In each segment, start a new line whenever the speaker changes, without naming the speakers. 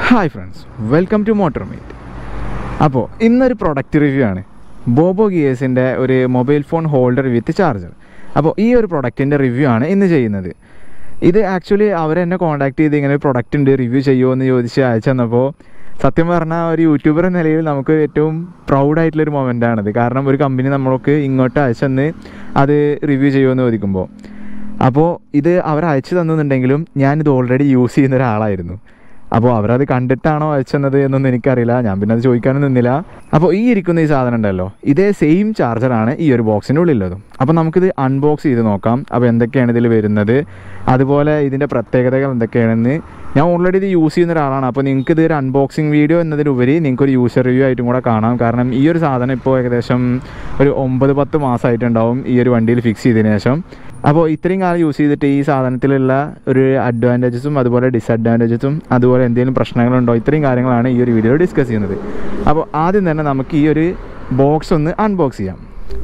hi friends welcome to Motor Meet അപ്പോൾ ഇന്നൊരു product review ആണ് ബോബോ ഗിയേഴ്സിൻ്റെ ഒരു mobile phone holder with charger അപ്പോൾ ഈ ഒരു പ്രൊഡക്റ്റിൻ്റെ റിവ്യൂ ആണ് ഇന്ന് ചെയ്യുന്നത് ഇത് ആക്ച്വലി അവരെന്നെ കോൺടാക്ട് ചെയ്ത് ഇങ്ങനെ ഒരു പ്രൊഡക്റ്റ് ഉണ്ട് റിവ്യൂ ചെയ്യുമോ എന്ന് ചോദിച്ച് അയച്ചു തന്നപ്പോൾ സത്യം പറഞ്ഞാൽ ഒരു യൂട്യൂബർ എന്ന നിലയിൽ നമുക്ക് ഏറ്റവും പ്രൗഡായിട്ടുള്ളൊരു മൊമെൻ്റാണിത് കാരണം ഒരു കമ്പനി നമ്മൾക്ക് ഇങ്ങോട്ട് അയച്ചെന്ന് അത് റിവ്യൂ ചെയ്യുമെന്ന് ചോദിക്കുമ്പോൾ അപ്പോൾ ഇത് അവർ അയച്ചു തന്നുന്നുണ്ടെങ്കിലും ഞാനിത് ഓൾറെഡി യൂസ് ചെയ്യുന്ന ഒരാളായിരുന്നു അപ്പോൾ അവരത് കണ്ടിട്ടാണോ അയച്ചെന്നത് എന്നൊന്നും എനിക്കറിയില്ല ഞാൻ പിന്നെ അത് ചോദിക്കാനും നിന്നില്ല അപ്പോൾ ഈ ഇരിക്കുന്ന ഈ സാധനം ഉണ്ടല്ലോ ഇതേ സെയിം ചാർജറാണ് ഈ ഒരു ബോക്സിൻ്റെ ഉള്ളിലുള്ളതും അപ്പോൾ നമുക്കിത് അൺബോക്സ് ചെയ്ത് നോക്കാം അപ്പോൾ എന്തൊക്കെയാണ് ഇതിൽ വരുന്നത് അതുപോലെ ഇതിൻ്റെ പ്രത്യേകതകൾ എന്തൊക്കെയാണെന്ന് ഞാൻ ഓൾറെഡി ഇത് യൂസ് ചെയ്യുന്ന ഒരാളാണ് അപ്പോൾ നിങ്ങൾക്ക് ഇത് ഒരു അൺബോക്സിങ് വീഡിയോ എന്നതിലുപരി നിങ്ങൾക്ക് ഒരു യൂസർ റിവ്യൂ ആയിട്ടും കൂടെ കാണാം കാരണം ഈ ഒരു സാധനം ഇപ്പോൾ ഏകദേശം ഒരു ഒമ്പത് പത്ത് മാസമായിട്ടുണ്ടാവും ഈ ഒരു വണ്ടിയിൽ ഫിക്സ് ചെയ്തതിന് ശേഷം അപ്പോൾ ഇത്രയും കാലം യൂസ് ചെയ്തിട്ട് ഈ സാധനത്തിലുള്ള ഒരു അഡ്വാൻറ്റേജസും അതുപോലെ ഡിസഡ്വാൻറ്റേജസും അതുപോലെ എന്തെങ്കിലും പ്രശ്നങ്ങളുണ്ടോ ഇത്രയും കാര്യങ്ങളാണ് ഈ ഒരു വീഡിയോയിൽ ഡിസ്കസ് ചെയ്യുന്നത് അപ്പോൾ ആദ്യം തന്നെ നമുക്ക് ഈ ഒരു ബോക്സ് ഒന്ന് അൺബോക്സ് ചെയ്യാം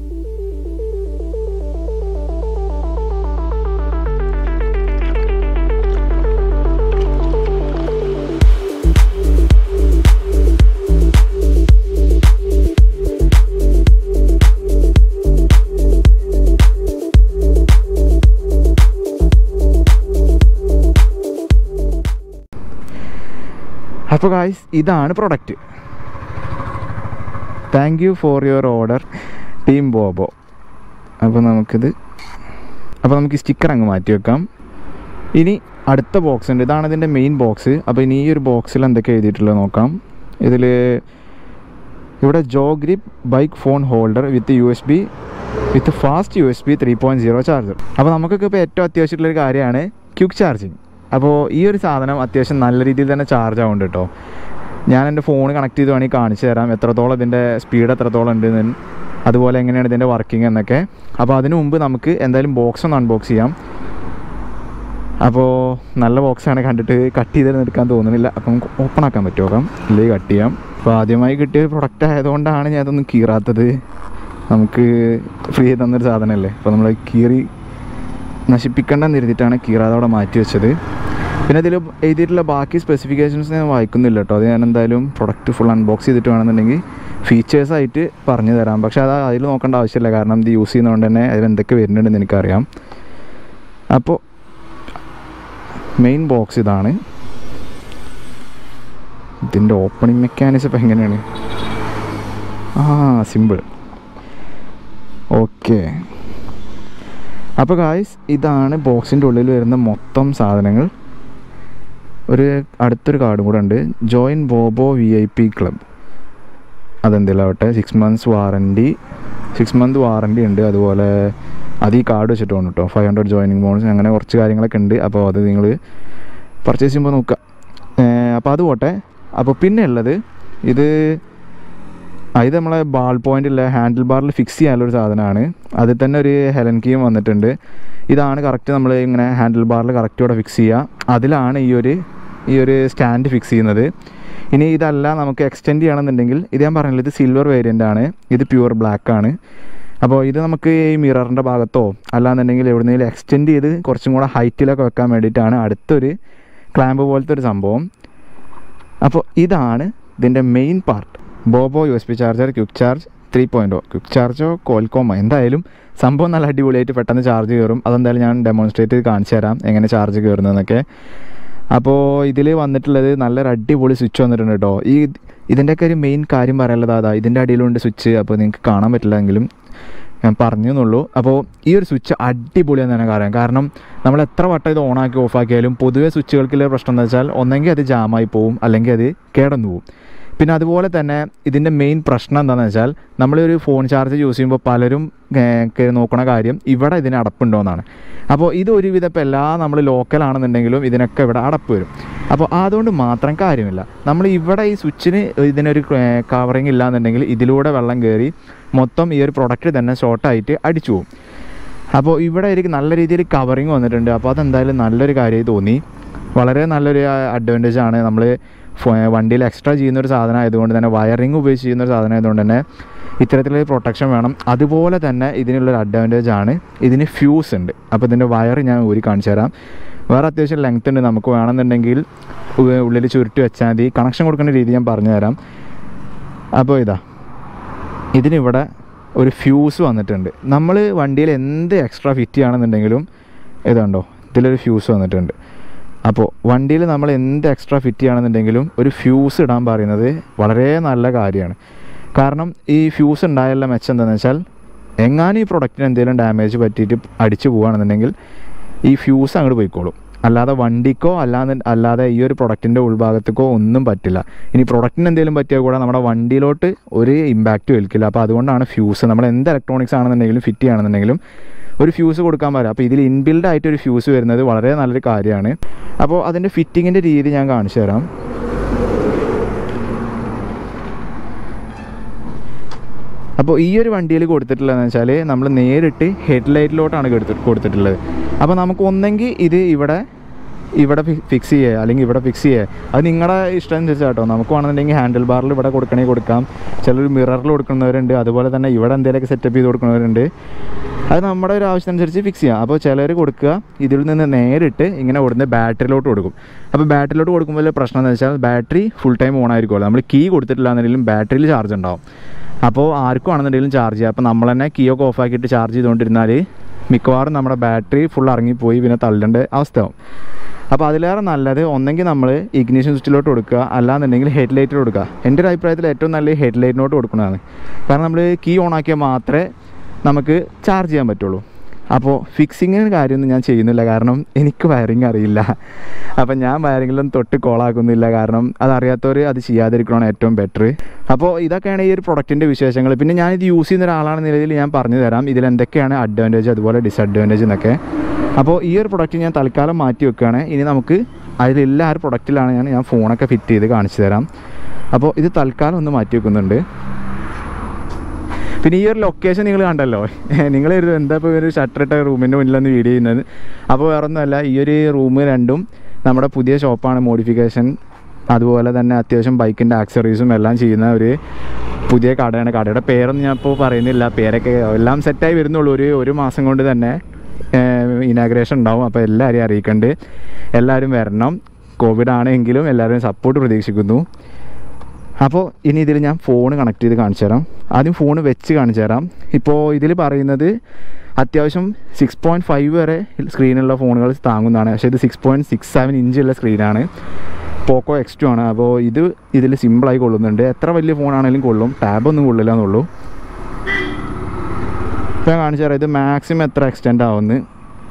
അപ്പോൾ ഗായ്സ് ഇതാണ് product thank you for your order team Bobo അപ്പോൾ നമുക്കിത് അപ്പോൾ നമുക്ക് ഈ സ്റ്റിക്കർ അങ്ങ് മാറ്റി വെക്കാം ഇനി അടുത്ത ബോക്സ് ഉണ്ട് ഇതാണ് ഇതിൻ്റെ മെയിൻ ബോക്സ് അപ്പോൾ ഇനി ഈ ഒരു ബോക്സിൽ എന്തൊക്കെ എഴുതിയിട്ടുള്ളത് നോക്കാം ഇതിൽ ഇവിടെ jaw grip bike phone holder with U S B with fast U S B three point zero charger അപ്പോൾ നമുക്കൊക്കെ ഇപ്പോൾ ഏറ്റവും അത്യാവശ്യമുള്ളൊരു കാര്യമാണ് ക്വിക്ക് ചാർജിങ് അപ്പോൾ ഈ ഒരു സാധനം അത്യാവശ്യം നല്ല രീതിയിൽ തന്നെ ചാർജ് ആവുന്നുണ്ട് കേട്ടോ ഞാൻ എൻ്റെ ഫോൺ കണക്ട് ചെയ്ത് വേണമെങ്കിൽ കാണിച്ചു തരാം എത്രത്തോളം ഇതിൻ്റെ സ്പീഡ് എത്രത്തോളം ഉണ്ട് എന്ന് അതുപോലെ എങ്ങനെയാണ് ഇതിൻ്റെ വർക്കിംഗ് എന്നൊക്കെ അപ്പോൾ അതിനു മുമ്പ് നമുക്ക് എന്തായാലും ബോക്സ് ഒന്ന് അൺബോക്സ് ചെയ്യാം അപ്പോൾ നല്ല ബോക്സാണ് കണ്ടിട്ട് കട്ട് ചെയ്തിട്ട് എടുക്കാൻ തോന്നുന്നില്ല അപ്പം നമുക്ക് ഓപ്പൺ ആക്കാൻ പറ്റുമോ നോക്കാം ഇല്ലെങ്കിൽ കട്ട് ചെയ്യാം അപ്പോൾ ആദ്യമായി കിട്ടിയ പ്രൊഡക്റ്റ് ആയതുകൊണ്ടാണ് ഞാൻ അതൊന്നും കീറാത്തത് നമുക്ക് ഫ്രീ തന്നൊരു സാധനമല്ലേ അപ്പോൾ നമ്മൾ കീറി നശിപ്പിക്കേണ്ടെന്ന് എഴുതിയിട്ടാണ് കീറാതെ അവിടെ മാറ്റി വെച്ചത് പിന്നെ ഇതിൽ എഴുതിയിട്ടുള്ള ബാക്കി സ്പെസിഫിക്കേഷൻസ് ഞാൻ വായിക്കുന്നില്ല കേട്ടോ അത് ഞാൻ എന്തായാലും പ്രൊഡക്റ്റ് ഫുൾ അൺബോക്സ് ചെയ്തിട്ട് വേണമെന്നുണ്ടെങ്കിൽ ഫീച്ചേഴ്സായിട്ട് പറഞ്ഞു തരാം പക്ഷേ അത് അതിൽ നോക്കേണ്ട ആവശ്യമില്ല കാരണം ഇത് യൂസ് ചെയ്യുന്നതുകൊണ്ട് തന്നെ അതിൽ എന്തൊക്കെ വരുന്നുണ്ടെന്ന് എനിക്കറിയാം അപ്പോൾ മെയിൻ ബോക്സ് ഇതാണ് ഇതിൻ്റെ ഓപ്പണിംഗ് മെക്കാനിസം ഇപ്പം എങ്ങനെയാണ് ആ സിമ്പിൾ ഓക്കെ അപ്പോൾ ഗായ്സ് ഇതാണ് ബോക്സിൻ്റെ ഉള്ളിൽ വരുന്ന മൊത്തം സാധനങ്ങൾ ഒരു അടുത്തൊരു കാർഡും കൂടെ ഉണ്ട് join Bobo V I P club അതെന്തെങ്കിലും ആവട്ടെ six months warranty six month warranty ഉണ്ട് അതുപോലെ അത് ഈ കാർഡ് വെച്ചിട്ട് വേണം കേട്ടോ ഫൈവ് ഹൺഡ്രഡ് ജോയിനിങ് ബോണസ് അങ്ങനെ കുറച്ച് കാര്യങ്ങളൊക്കെ ഉണ്ട് അപ്പോൾ അത് നിങ്ങൾ പർച്ചേസ് ചെയ്യുമ്പോൾ നോക്കുക അപ്പോൾ അത് പോട്ടെ അപ്പോൾ പിന്നെ ഉള്ളത് ഇത് ആ ഇത് നമ്മളെ ബാൾ പോയിൻ്റിലെ ഹാൻഡിൽ ബാറിൽ ഫിക്സ് ചെയ്യാനുള്ളൊരു സാധനമാണ് അതിൽ തന്നെ ഒരു ഹെലൻ കീം വന്നിട്ടുണ്ട് ഇതാണ് കറക്റ്റ് നമ്മൾ ഇങ്ങനെ ഹാൻഡിൽ ബാറിൽ കറക്റ്റ് ഇവിടെ ഫിക്സ് ചെയ്യുക അതിലാണ് ഈ ഒരു ഈ ഒരു സ്റ്റാൻഡ് ഫിക്സ് ചെയ്യുന്നത് ഇനി ഇതല്ല നമുക്ക് എക്സ്റ്റെൻഡ് ചെയ്യണമെന്നുണ്ടെങ്കിൽ ഇത് ഞാൻ പറഞ്ഞില്ല ഇത് സിൽവർ വേരിയൻ്റ് ആണ് ഇത് പ്യുവർ ബ്ലാക്ക് ആണ് അപ്പോൾ ഇത് നമുക്ക് ഈ മിററിൻ്റെ ഭാഗത്തോ അല്ലാന്നുണ്ടെങ്കിൽ എവിടുന്നെങ്കിലും എക്സ്റ്റെൻഡ് ചെയ്ത് കുറച്ചും കൂടെ ഹൈറ്റിലൊക്കെ വെക്കാൻ വേണ്ടിയിട്ടാണ് അടുത്തൊരു ക്ലാമ്പ് പോലത്തെ ഒരു സംഭവം അപ്പോൾ ഇതാണ് ഇതിൻ്റെ main part Bobo U S P charger quick charge three point O quick ചാർജോ കോൽക്കോമോ എന്തായാലും സംഭവം നല്ല അടിപൊളിയായിട്ട് പെട്ടെന്ന് ചാർജ് കയറും അതെന്തായാലും ഞാൻ ഡെമോൺസ്ട്രേറ്റ് ചെയ്ത് കാണിച്ചു തരാം എങ്ങനെ ചാർജ് കയറുന്നതെന്നൊക്കെ അപ്പോൾ ഇതിൽ വന്നിട്ടുള്ളത് നല്ലൊരു അടിപൊളി സ്വിച്ച് വന്നിട്ടുണ്ട് കേട്ടോ ഈ ഇതിൻ്റെയൊക്കെ ഒരു മെയിൻ കാര്യം പറയാനുള്ളത് അതാ ഇതിൻ്റെ അടിയിലുണ്ട് സ്വിച്ച് അപ്പോൾ നിങ്ങൾക്ക് കാണാൻ പറ്റില്ലെങ്കിലും ഞാൻ പറഞ്ഞു എന്നുള്ളൂ അപ്പോൾ ഈ ഒരു സ്വിച്ച് അടിപൊളിയാന്ന് തന്നെ പറയാം കാരണം നമ്മൾ എത്ര വട്ടം ഇത് ഓണാക്കി ഓഫാക്കിയാലും പൊതുവെ സ്വിച്ചുകൾക്കുള്ള പ്രശ്നം എന്ന് വെച്ചാൽ ഒന്നെങ്കിൽ അത് ജാമായി പോവും അല്ലെങ്കിൽ അത് കേടന്നു പോവും പിന്നെ അതുപോലെ തന്നെ ഇതിൻ്റെ മെയിൻ പ്രശ്നം എന്താണെന്ന് വെച്ചാൽ നമ്മളൊരു ഫോൺ ചാർജ് യൂസ് ചെയ്യുമ്പോൾ പലരും നോക്കണ കാര്യം ഇവിടെ ഇതിന് അടപ്പുണ്ടോയെന്നാണ് അപ്പോൾ ഇത് ഒരുവിധം ഇപ്പോൾ എല്ലാ നമ്മൾ ലോക്കലാണെന്നുണ്ടെങ്കിലും ഇതിനൊക്കെ ഇവിടെ അടപ്പ് വരും അപ്പോൾ അതുകൊണ്ട് മാത്രം കാര്യമില്ല നമ്മൾ ഇവിടെ ഈ സ്വിച്ചിന് ഇതിനൊരു കവറിങ് ഇല്ലാന്നുണ്ടെങ്കിൽ ഇതിലൂടെ വെള്ളം കയറി മൊത്തം ഈ ഒരു പ്രൊഡക്റ്റ് തന്നെ ഷോർട്ടായിട്ട് അടിച്ചു പോകും അപ്പോൾ ഇവിടെ എനിക്ക് നല്ല രീതിയിൽ കവറിങ് വന്നിട്ടുണ്ട് അപ്പോൾ അതെന്തായാലും നല്ലൊരു കാര്യമായി തോന്നി വളരെ നല്ലൊരു അഡ്വാൻറ്റേജ് ആണ് നമ്മൾ വണ്ടിയിൽ എക്സ്ട്രാ ചെയ്യുന്ന ഒരു സാധനം ആയതുകൊണ്ട് തന്നെ വയറിങ് ഉപയോഗിച്ച് ചെയ്യുന്ന ഒരു സാധനം ആയതുകൊണ്ട് തന്നെ ഇത്തരത്തിലൊരു പ്രൊട്ടക്ഷൻ വേണം അതുപോലെ തന്നെ ഇതിനുള്ളൊരു അഡ്വാൻറ്റേജ് ആണ് ഇതിന് ഫ്യൂസ് ഉണ്ട് അപ്പോൾ ഇതിൻ്റെ വയർ ഞാൻ ഊരി കാണിച്ചു തരാം വേറെ അത്യാവശ്യം ലെങ്ത് ഉണ്ട് നമുക്ക് വേണമെന്നുണ്ടെങ്കിൽ ഉ- ഉള്ളിൽ ചുരുട്ടി വെച്ചാൽ മതി കണക്ഷൻ കൊടുക്കുന്ന രീതി ഞാൻ പറഞ്ഞു തരാം അപ്പോൾ ഇതാ ഇതിനിവിടെ ഒരു ഫ്യൂസ് വന്നിട്ടുണ്ട് നമ്മൾ വണ്ടിയിൽ എന്ത് എക്സ്ട്രാ ഫിറ്റ് ചെയ്യുകയാണെന്നുണ്ടെങ്കിലും ഇതുണ്ടോ ഇതിലൊരു ഫ്യൂസ് വന്നിട്ടുണ്ട് അപ്പോൾ വണ്ടിയിൽ നമ്മൾ എന്ത് എക്സ്ട്രാ ഫിറ്റ് ചെയ്യുകയാണെന്നുണ്ടെങ്കിലും ഒരു ഫ്യൂസ് ഇടാൻ പറയുന്നത് വളരെ നല്ല കാര്യമാണ് കാരണം ഈ ഫ്യൂസ് ഉണ്ടായുള്ള മെച്ചം എന്താണെന്ന് വെച്ചാൽ എങ്ങാനും ഈ പ്രൊഡക്റ്റിന് എന്തെങ്കിലും ഡാമേജ് പറ്റിയിട്ട് അടിച്ചു പോവുകയാണെന്നുണ്ടെങ്കിൽ ഈ ഫ്യൂസ് അങ്ങോട്ട് പോയിക്കോളും അല്ലാതെ വണ്ടിക്കോ അല്ലാതെ അല്ലാതെ ഈ ഒരു പ്രൊഡക്റ്റിൻ്റെ ഉൾഭാഗത്തേക്കോ ഒന്നും പറ്റില്ല ഇനി പ്രൊഡക്റ്റിന് എന്തെങ്കിലും പറ്റിയാൽ കൂടെ നമ്മുടെ വണ്ടിയിലോട്ട് ഒരു ഇമ്പാക്റ്റ് ഏൽക്കില്ല അപ്പോൾ അതുകൊണ്ടാണ് ഫ്യൂസ് നമ്മൾ എന്ത് ഇലക്ട്രോണിക്സ് ആണെന്നുണ്ടെങ്കിലും ഫിറ്റ് ചെയ്യുകയാണെന്നുണ്ടെങ്കിലും ഒരു ഫ്യൂസ് കൊടുക്കാൻ പറ്റും അപ്പോൾ ഇതിൽ ഇൻബിൽഡ് ആയിട്ട് ഒരു ഫ്യൂസ് വരുന്നത് വളരെ നല്ലൊരു കാര്യമാണ് അപ്പോൾ അതിൻ്റെ ഫിറ്റിങ്ങിൻ്റെ രീതി ഞാൻ കാണിച്ചു തരാം അപ്പോൾ ഈ ഒരു വണ്ടിയിൽ കൊടുത്തിട്ടുള്ളതെന്ന് വെച്ചാൽ നമ്മൾ നേരിട്ട് ഹെഡ് ലൈറ്റിലോട്ടാണ് കൊടുത്തി കൊടുത്തിട്ടുള്ളത് അപ്പോൾ നമുക്ക് ഒന്നെങ്കിൽ ഇത് ഇവിടെ ഇവിടെ ഫിക്സ് ചെയ്യുക അല്ലെങ്കിൽ ഇവിടെ ഫിക്സ് ചെയ്യുക അത് നിങ്ങളുടെ ഇഷ്ടം അനുസരിച്ചാട്ടോ നമുക്ക് വേണമെന്നുണ്ടെങ്കിൽ ഹാൻഡിൽ ബാറിൽ ഇവിടെ കൊടുക്കണമെങ്കിൽ കൊടുക്കാം ചിലർ മിററിൽ കൊടുക്കുന്നവരുണ്ട് അതുപോലെ തന്നെ ഇവിടെ എന്തെങ്കിലുമൊക്കെ സെറ്റപ്പ് ചെയ്ത് കൊടുക്കുന്നവരുണ്ട് അത് നമ്മുടെ ഒരു ആവശ്യമനുസരിച്ച് ഫിക്സ് ചെയ്യാം അപ്പോൾ ചിലർ കൊടുക്കുക ഇതിൽ നിന്ന് നേരിട്ട് ഇങ്ങനെ കൊടുന്ന് ബാറ്ററിയിലോട്ട് കൊടുക്കും അപ്പോൾ ബാറ്ററിയിലോട്ട് കൊടുക്കുമ്പോൾ പ്രശ്നം എന്ന് വെച്ചാൽ ബാറ്ററി ഫുൾ ടൈം ഓൺ ആയിരിക്കുമല്ലോ നമ്മൾ കീ കൊടുത്തിട്ടില്ല എന്നുണ്ടെങ്കിലും ബാറ്ററിയിൽ ചാർജ് ഉണ്ടാവും അപ്പോൾ ആർക്കും ആണെന്നുണ്ടെങ്കിലും ചാർജ് ചെയ്യാം അപ്പോൾ നമ്മൾ തന്നെ കീ ഒക്കെ ഓഫ് ആക്കിയിട്ട് ചാർജ് ചെയ്തുകൊണ്ടിരുന്നാൽ മിക്കവാറും നമ്മുടെ ബാറ്ററി ഫുൾ ഇറങ്ങിപ്പോയി പിന്നെ തള്ളേണ്ട അവസ്ഥയാവും അപ്പോൾ അതിലേറെ നല്ലത് ഒന്നെങ്കിൽ നമ്മൾ ഇഗ്നീഷൻ സ്വിച്ചിലോട്ട് കൊടുക്കുക അല്ലാന്നുണ്ടെങ്കിൽ ഹെഡ് ലൈറ്റിൽ കൊടുക്കുക എൻ്റെ ഒരു അഭിപ്രായത്തിൽ ഏറ്റവും നല്ല ഹെഡ് ലൈറ്റിനോട്ട് കൊടുക്കുന്നതാണ് കാരണം നമ്മൾ കീ ഓൺ ആക്കിയാൽ മാത്രമേ നമുക്ക് ചാർജ് ചെയ്യാൻ പറ്റുള്ളൂ അപ്പോൾ ഫിക്സിങ്ങിന് കാര്യമൊന്നും ഞാൻ ചെയ്യുന്നില്ല കാരണം എനിക്ക് വയറിങ് അറിയില്ല അപ്പം ഞാൻ വയറിങ്ങിലൊന്നും തൊട്ട് കോളാക്കുന്നില്ല കാരണം അതറിയാത്തവർ അത് ചെയ്യാതിരിക്കണമാണ് ഏറ്റവും ബെറ്റർ അപ്പോൾ ഇതൊക്കെയാണ് ഈ ഒരു പ്രൊഡക്റ്റിൻ്റെ വിശേഷങ്ങൾ പിന്നെ ഞാനിത് യൂസ് ചെയ്യുന്ന ഒരാളാണെന്ന നിലയിൽ ഞാൻ പറഞ്ഞു തരാം ഇതിൽ എന്തൊക്കെയാണ് അഡ്വാൻറ്റേജ് അതുപോലെ ഡിസഡ്വാൻറ്റേജ് എന്നൊക്കെ അപ്പോൾ ഈ ഒരു പ്രൊഡക്റ്റ് ഞാൻ തൽക്കാലം മാറ്റി വെക്കുകയാണ് ഇനി നമുക്ക് അതിലെല്ലാ ഒരു പ്രൊഡക്റ്റിലാണ് ഞാൻ ഞാൻ ഫോണൊക്കെ ഫിറ്റ് ചെയ്ത് കാണിച്ചു തരാം അപ്പോൾ ഇത് തൽക്കാലം ഒന്ന് മാറ്റി വെക്കുന്നുണ്ട് പിന്നെ ഈ ഒരു ലൊക്കേഷൻ നിങ്ങൾ കണ്ടല്ലോ നിങ്ങൾ കരുതും എന്താ ഇപ്പോൾ ഒരു ഷട്ടർ ഇട്ട റൂമിൻ്റെ മുന്നിലൊന്ന് വീഡിയോ ചെയ്യുന്നത് അപ്പോൾ വേറെ ഒന്നുമല്ല ഈ ഒരു റൂം രണ്ടും നമ്മുടെ പുതിയ ഷോപ്പാണ് മോഡിഫിക്കേഷൻ അതുപോലെ തന്നെ അത്യാവശ്യം ബൈക്കിൻ്റെ ആക്സറീസും എല്ലാം ചെയ്യുന്ന ഒരു പുതിയ കടയാണ് കടയുടെ പേരൊന്നും ഞാൻ ഇപ്പോൾ പറയുന്നില്ല പേരൊക്കെ എല്ലാം സെറ്റായി വരുന്നുള്ളൂ ഒരു ഒരു മാസം കൊണ്ട് തന്നെ ഇനാഗ്രേഷൻ ഉണ്ടാവും അപ്പോൾ എല്ലാവരെയും അറിയിക്കണ്ട് എല്ലാവരും വരണം കോവിഡ് ആണെങ്കിലും എല്ലാവരും സപ്പോർട്ട് പ്രതീക്ഷിക്കുന്നു അപ്പോൾ ഇനി ഇതിൽ ഞാൻ ഫോൺ കണക്ട് ചെയ്ത് കാണിച്ചു തരാം ആദ്യം ഫോൺ വെച്ച് കാണിച്ചു തരാം ഇപ്പോൾ ഇതിൽ പറയുന്നത് അത്യാവശ്യം സിക്സ് പോയിൻറ്റ് ഫൈവ് വരെ സ്ക്രീനുള്ള ഫോണുകൾ താങ്ങുന്നതാണ് പക്ഷേ ഇത് സിക്സ് പോയിൻറ്റ് സിക്സ് സെവൻ ഇഞ്ചുള്ള സ്ക്രീനാണ് പോക്കോ എക്സ് ടു ആണ് അപ്പോൾ ഇത് ഇതിൽ സിമ്പിളായി കൊള്ളുന്നുണ്ട് എത്ര വലിയ ഫോണാണെങ്കിലും കൊള്ളും ടാബൊന്നും കൊള്ളില്ല എന്നുള്ളൂ ഇപ്പോൾ ഞാൻ കാണിച്ചു തരാം ഇത് മാക്സിമം എത്ര എക്സ്റ്റെൻഡ് ആവുമെന്ന്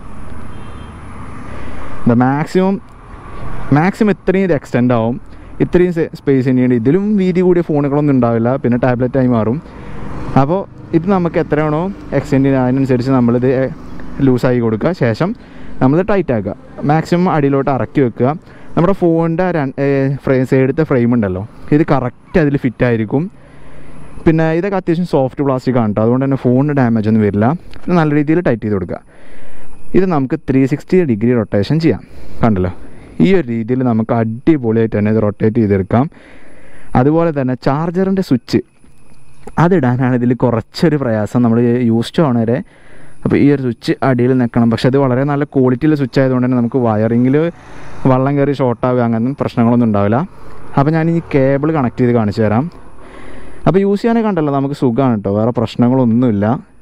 മാക്സിമം മാക്സിമം ഇത്രയും ഇത് എക്സ്റ്റെൻഡ് ആവും ഇത്രയും സ്പേസ് തന്നെയാണ് ഇതിലും വീതി കൂടിയ ഫോണുകളൊന്നും ഉണ്ടാവില്ല പിന്നെ ടാബ്ലറ്റായി മാറും അപ്പോൾ ഇത് നമുക്ക് എത്രയാണോ എക്സ്റ്റെൻഡ് അതിനനുസരിച്ച് നമ്മളിത് ലൂസാക്കി കൊടുക്കുക ശേഷം നമ്മൾ ടൈറ്റ് ആക്കുക മാക്സിമം അടിയിലോട്ട് ഇറക്കി വെക്കുക നമ്മുടെ ഫോണിൻ്റെ ഫ്രെയിം സൈഡത്തെ ഫ്രെയിം ഉണ്ടല്ലോ ഇത് കറക്റ്റ് അതിൽ ഫിറ്റ് ആയിരിക്കും പിന്നെ ഇതൊക്കെ അത്യാവശ്യം സോഫ്റ്റ് പ്ലാസ്റ്റിക് ആണ് കേട്ടോ അതുകൊണ്ട് തന്നെ ഫോണിന് ഡാമേജ് ഒന്നും വരില്ല പിന്നെ നല്ല രീതിയിൽ ടൈറ്റ് ചെയ്ത് കൊടുക്കുക ഇത് നമുക്ക് ത്രീ സിക്സ്റ്റി ഡിഗ്രി റൊട്ടേഷൻ ചെയ്യാം കണ്ടല്ലോ ഈ ഒരു രീതിയിൽ നമുക്ക് അടിപൊളിയായിട്ട് തന്നെ ഇത് റൊട്ടേറ്റ് ചെയ്തെടുക്കാം അതുപോലെ തന്നെ ചാർജറിൻ്റെ സ്വിച്ച് അതിടാനാണ് ഇതിൽ കുറച്ചൊരു പ്രയാസം നമ്മൾ യൂസ് ടു ആണ് വരെ അപ്പോൾ ഈ ഒരു സ്വിച്ച് അടിയിൽ നിൽക്കണം പക്ഷെ അത് വളരെ നല്ല ക്വാളിറ്റിയുള്ള സ്വിച്ച് ആയതുകൊണ്ട് തന്നെ നമുക്ക് വയറിങ്ങിൽ വെള്ളം കയറി ഷോർട്ടാവുക അങ്ങനത്തെ പ്രശ്നങ്ങളൊന്നും ഉണ്ടാവില്ല അപ്പോൾ ഞാൻ ഈ കേബിൾ കണക്ട് ചെയ്ത് കാണിച്ചു തരാം അപ്പോൾ യൂസ് ചെയ്യാനൊക്കെ കണ്ടല്ലോ നമുക്ക് സുഖമാണ് കേട്ടോ വേറെ പ്രശ്നങ്ങളൊന്നുമില്ല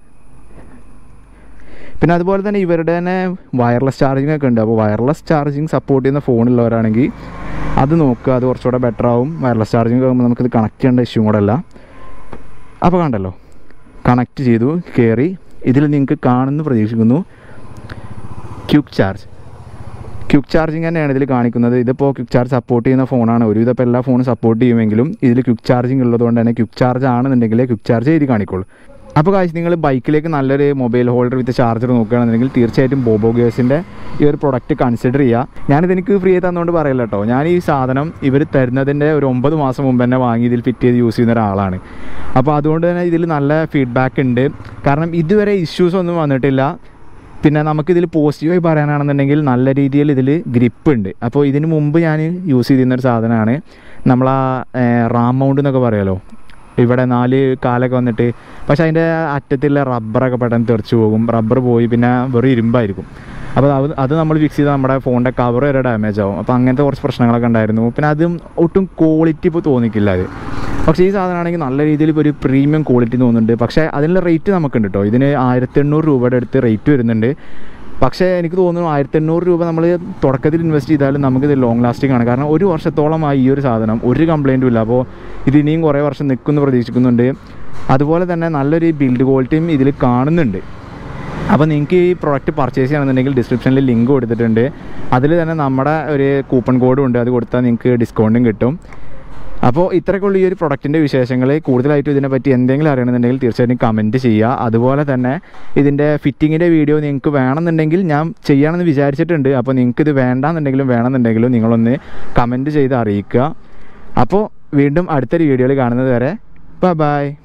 പിന്നെ അതുപോലെ തന്നെ ഇവരുടെ തന്നെ വയർലെസ് ചാർജിങ് ഒക്കെ ഉണ്ട് അപ്പോൾ വയർലെസ് ചാർജിങ് സപ്പോർട്ട് ചെയ്യുന്ന ഫോണുള്ളവരാണെങ്കിൽ അത് നോക്കുക അത് കുറച്ചുകൂടെ ബെറ്റർ ആവും വയർലെസ് ചാർജിങ് ആകുമ്പോൾ നമുക്കിത് കണക്ട് ചെയ്യേണ്ട ഇഷ്യൂ കൂടെ അല്ല അപ്പോൾ കണ്ടല്ലോ കണക്ട് ചെയ്തു കയറി ഇതിൽ നിങ്ങൾക്ക് കാണുന്നു പ്രതീക്ഷിക്കുന്നു ക്യുക്ക് ചാർജ് ക്യുക്ക് ചാർജിങ് തന്നെയാണ് ഇതിൽ കാണിക്കുന്നത് ഇതിപ്പോൾ ക്യുക്ക് ചാർജ് സപ്പോർട്ട് ചെയ്യുന്ന ഫോണാണ് ഒരുവിധം ഇപ്പോൾ എല്ലാ ഫോണും സപ്പോർട്ട് ചെയ്യുമെങ്കിലും ഇതിൽ ക്യുക്ക് ചാർജിങ് ഉള്ളതുകൊണ്ട് തന്നെ ക്യുക്ക് ചാർജ് ആണെന്നുണ്ടെങ്കിൽ ക്യുക്ക് ചാർജ് എഴുതി കാണിക്കുള്ളൂ അപ്പോൾ കാശ് നിങ്ങൾ ബൈക്കിലേക്ക് നല്ലൊരു മൊബൈൽ ഹോൾഡർ വിത്ത് ചാർജർ നോക്കുകയാണെന്നുണ്ടെങ്കിൽ തീർച്ചയായിട്ടും ബോബോ ഗ്യാസിൻ്റെ ഈ ഒരു പ്രൊഡക്റ്റ് കൺസിഡർ ചെയ്യുക ഞാനിത് എനിക്ക് ഫ്രീ ആയി തന്നുകൊണ്ട് പറയില്ല കേട്ടോ ഞാൻ ഈ സാധനം ഇവർ തരുന്നതിൻ്റെ ഒരു ഒമ്പത് മാസം മുമ്പ് തന്നെ വാങ്ങി ഇതിൽ ഫിറ്റ് ചെയ്ത് യൂസ് ചെയ്യുന്ന ഒരാളാണ് അപ്പോൾ അതുകൊണ്ട് തന്നെ ഇതിൽ നല്ല ഫീഡ്ബാക്ക് ഉണ്ട് കാരണം ഇതുവരെ ഇഷ്യൂസ് ഒന്നും വന്നിട്ടില്ല പിന്നെ നമുക്കിതിൽ പോസിറ്റീവായി പറയാനാണെന്നുണ്ടെങ്കിൽ നല്ല രീതിയിൽ ഇതിൽ ഗ്രിപ്പ് ഉണ്ട് അപ്പോൾ ഇതിന് മുമ്പ് ഞാൻ യൂസ് ചെയ്തിരുന്ന ഒരു സാധനമാണ് നമ്മൾ ആ റാം മൗണ്ട് എന്നൊക്കെ പറയാലോ ഇവിടെ നാല് കാലൊക്കെ വന്നിട്ട് പക്ഷേ അതിൻ്റെ അറ്റത്തുള്ള റബ്ബറൊക്കെ പെട്ടെന്ന് തെറിച്ച് പോകും റബ്ബർ പോയി പിന്നെ വെറും ഇരുമ്പായിരിക്കും അപ്പോൾ അത് അത് നമ്മൾ ഫിക്സ് ചെയ്താൽ നമ്മുടെ ഫോണിൻ്റെ കവർ വരെ ഡാമേജ് ആവും അപ്പോൾ അങ്ങനത്തെ കുറച്ച് പ്രശ്നങ്ങളൊക്കെ ഉണ്ടായിരുന്നു പിന്നെ അതും ഒട്ടും ക്വാളിറ്റി ഇപ്പോൾ തോന്നിക്കില്ല അത് പക്ഷേ ഈ സാധനമാണെങ്കിൽ നല്ല രീതിയിൽ ഇപ്പോൾ ഒരു പ്രീമിയം ക്വാളിറ്റി തോന്നുന്നുണ്ട് പക്ഷേ അതിനുള്ള റേറ്റ് നമുക്കുണ്ട് കേട്ടോ ഇതിന് ആയിരത്തി എണ്ണൂറ് രൂപയുടെ അടുത്ത് റേറ്റ് വരുന്നുണ്ട് പക്ഷേ എനിക്ക് തോന്നുന്നു ആയിരത്തി എണ്ണൂറ് രൂപ നമ്മൾ തുടക്കത്തിൽ ഇൻവെസ്റ്റ് ചെയ്താലും നമുക്കിത് ലോങ് ലാസ്റ്റിംഗ് ആണ് കാരണം ഒരു വർഷത്തോളമായി ഈ ഒരു സാധനം ഒരു കംപ്ലൈൻറ്റും ഇല്ല അപ്പോൾ ഇത് ഇനിയും കുറേ വർഷം നിൽക്കുമെന്ന് പ്രതീക്ഷിക്കുന്നുണ്ട് അതുപോലെ തന്നെ നല്ലൊരു ബിൽഡ് ക്വാളിറ്റിയും ഇതിൽ കാണുന്നുണ്ട് അപ്പോൾ നിങ്ങൾക്ക് ഈ പ്രോഡക്റ്റ് പർച്ചേസ് ചെയ്യണമെന്നുണ്ടെങ്കിൽ ഡിസ്ക്രിപ്ഷനിൽ ലിങ്ക് കൊടുത്തിട്ടുണ്ട് അതിൽ തന്നെ നമ്മുടെ ഒരു കൂപ്പൺ കോഡും ഉണ്ട് അത് കൊടുത്താൽ നിങ്ങൾക്ക് ഡിസ്കൗണ്ടും കിട്ടും അപ്പോൾ ഇത്രയൊക്കെയുള്ള ഈ ഒരു പ്രൊഡക്റ്റിൻ്റെ വിശേഷങ്ങൾ കൂടുതലായിട്ടും ഇതിനെപ്പറ്റി എന്തെങ്കിലും അറിയണമെന്നുണ്ടെങ്കിൽ തീർച്ചയായിട്ടും കമൻറ്റ് ചെയ്യുക അതുപോലെ തന്നെ ഇതിൻ്റെ ഫിറ്റിങ്ങിൻ്റെ വീഡിയോ നിങ്ങൾക്ക് വേണമെന്നുണ്ടെങ്കിൽ ഞാൻ ചെയ്യണമെന്ന് വിചാരിച്ചിട്ടുണ്ട് അപ്പോൾ നിങ്ങൾക്ക് ഇത് വേണ്ടാന്നുണ്ടെങ്കിലും വേണമെന്നുണ്ടെങ്കിലും നിങ്ങളൊന്ന് കമൻറ്റ് ചെയ്ത് അറിയിക്കുക അപ്പോൾ വീണ്ടും അടുത്തൊരു വീഡിയോയിൽ കാണുന്നത് വരെ ബൈ